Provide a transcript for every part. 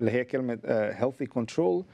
اللي هي كلمه هيلثي كنترول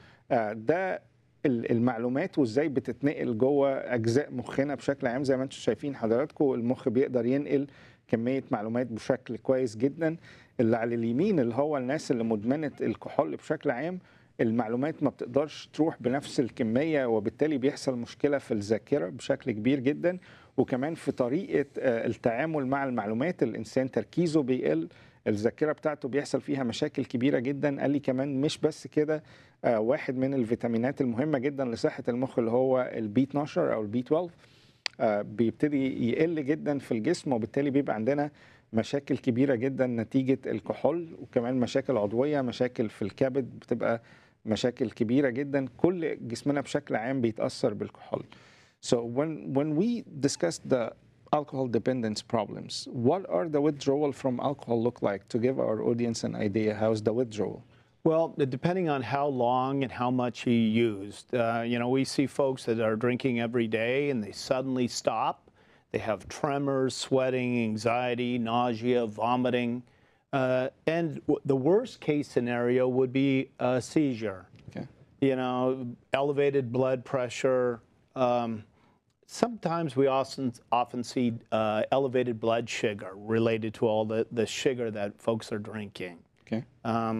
ده ال- المعلومات وازاي بتتنقل جوه اجزاء مخنا بشكل عام زي ما انتم شايفين حضراتكم المخ بيقدر ينقل كميه معلومات بشكل كويس جدا اللي على اليمين اللي هو الناس اللي مدمنه الكحول بشكل عام المعلومات ما بتقدرش تروح بنفس الكميه وبالتالي بيحصل مشكله في الذاكره بشكل كبير جدا وكمان في طريقه آه، التعامل مع المعلومات الانسان تركيزه بيقل الذاكره بتاعته بيحصل فيها مشاكل كبيره جدا قال لي كمان مش بس كده آه، واحد من الفيتامينات المهمه جدا لصحه المخ اللي هو البي 12 او البي 12 آه، بيبتدي يقل جدا في الجسم وبالتالي بيبقى عندنا مشاكل كبيره جدا نتيجه الكحول وكمان مشاكل عضويه مشاكل في الكبد بتبقى مشاكل كبيره جدا كل جسمنا بشكل عام بيتاثر بالكحول So when when we discussed the alcohol dependence problems, what are the withdrawal from alcohol look like to give our audience an idea how's the withdrawal? Well, depending on how long and how much he used, uh, you know, we see folks that are drinking every day and they suddenly stop. They have tremors, sweating, anxiety, nausea, vomiting. Uh, and w- the worst case scenario would be a seizure. Okay. You know, elevated blood pressure. Um, sometimes we often often see uh, elevated blood sugar related to all the, the sugar that folks are drinking. Okay. Um,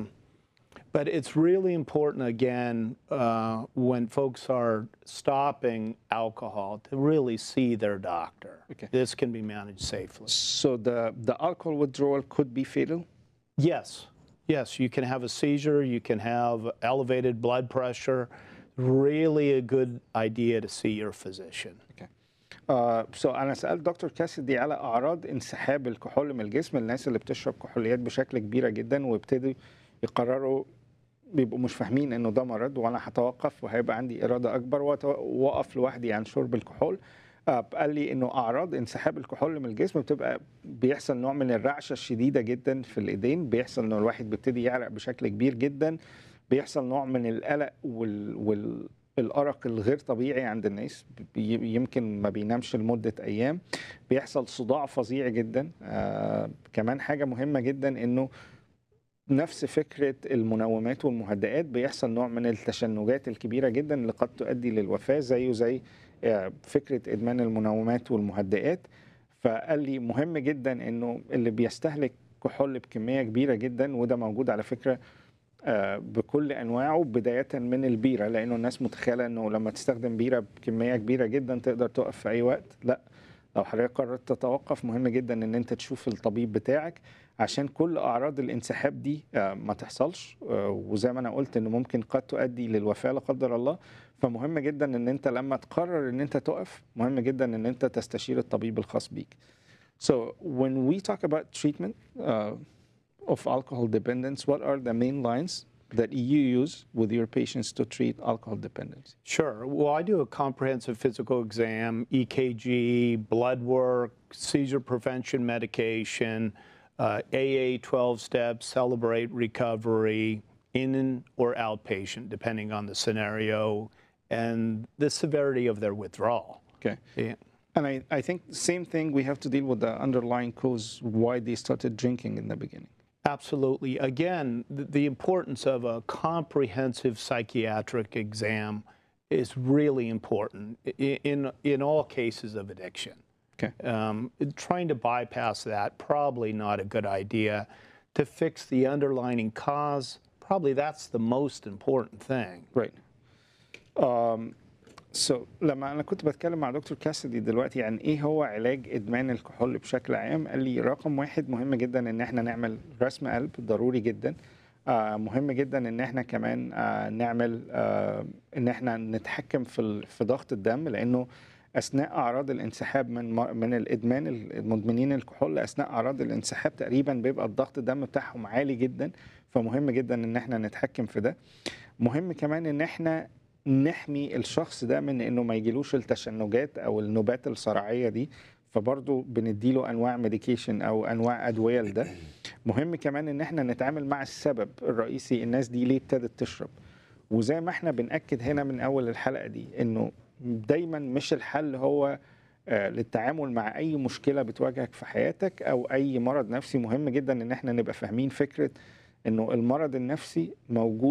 but it's really important, again, uh, when folks are stopping alcohol to really see their doctor. Okay. This can be managed safely. So the the alcohol withdrawal could be fatal. Yes, yes, you can have a seizure, you can have elevated blood pressure. Really, a good idea to see your physician. Okay. آه سو انا سالت دكتور كاسدي على اعراض انسحاب الكحول من الجسم الناس اللي بتشرب كحوليات بشكل كبيره جدا ويبتدوا يقرروا بيبقوا مش فاهمين انه ده مرض وانا هتوقف وهيبقى عندي اراده اكبر واقف لوحدي عن شرب الكحول آه قال لي انه اعراض انسحاب الكحول من الجسم بتبقى بيحصل نوع من الرعشه الشديده جدا في الايدين بيحصل انه الواحد بيبتدي يعرق بشكل كبير جدا بيحصل نوع من القلق وال, وال الارق الغير طبيعي عند الناس بي- يمكن ما بينامش لمده ايام بيحصل صداع فظيع جدا آه كمان حاجه مهمه جدا انه نفس فكره المنومات والمهدئات بيحصل نوع من التشنجات الكبيره جدا اللي قد تؤدي للوفاه زيه زي آه، فكره ادمان المنومات والمهدئات فقال لي مهم جدا انه اللي بيستهلك كحول بكميه كبيره جدا وده موجود على فكره آه، بكل انواعه بدايه من البيره لانه الناس متخيله انه لما تستخدم بيره بكميه كبيره جدا تقدر تقف في اي وقت لا لو حضرتك قررت تتوقف مهم جدا ان انت تشوف الطبيب بتاعك عشان كل اعراض الانسحاب دي آه، ما تحصلش آه، وزي ما انا قلت انه ممكن قد تؤدي للوفاه لا قدر الله فمهم جدا ان انت لما تقرر ان انت تقف مهم جدا ان انت تستشير الطبيب الخاص بيك. So when we talk about treatment uh, of alcohol dependence, what are the main lines that you use with your patients to treat alcohol dependence? Sure. Well, I do a comprehensive physical exam, EKG, blood work, seizure prevention medication, uh, AA 12 steps, celebrate recovery, in or outpatient, depending on the scenario and the severity of their withdrawal. Okay. Yeah. And I, I think the same thing, we have to deal with the underlying cause why they started drinking in the beginning. Absolutely. Again, the, the importance of a comprehensive psychiatric exam is really important i- in, in all cases of addiction. Okay. Um, trying to bypass that, probably not a good idea. To fix the underlying cause, probably that's the most important thing. Right. Um, so لما انا كنت بتكلم مع دكتور كاسدي دلوقتي عن ايه هو علاج ادمان الكحول بشكل عام قال لي رقم واحد مهم جدا ان احنا نعمل رسم قلب ضروري جدا آه مهم جدا ان احنا كمان آه نعمل آه ان احنا نتحكم في ال- في ضغط الدم لانه اثناء اعراض الانسحاب من م- من الادمان المدمنين الكحول اثناء اعراض الانسحاب تقريبا بيبقى الضغط الدم بتاعهم عالي جدا فمهم جدا ان احنا نتحكم في ده مهم كمان ان احنا نحمي الشخص ده من انه ما يجيلوش التشنجات او النوبات الصرعيه دي فبرضه بنديله انواع ميديكيشن او انواع ادويه لده مهم كمان ان احنا نتعامل مع السبب الرئيسي الناس دي ليه ابتدت تشرب وزي ما احنا بنأكد هنا من اول الحلقه دي انه دايما مش الحل هو آه، للتعامل مع اي مشكله بتواجهك في حياتك او اي مرض نفسي مهم جدا ان احنا نبقى فاهمين فكره انه المرض النفسي موجود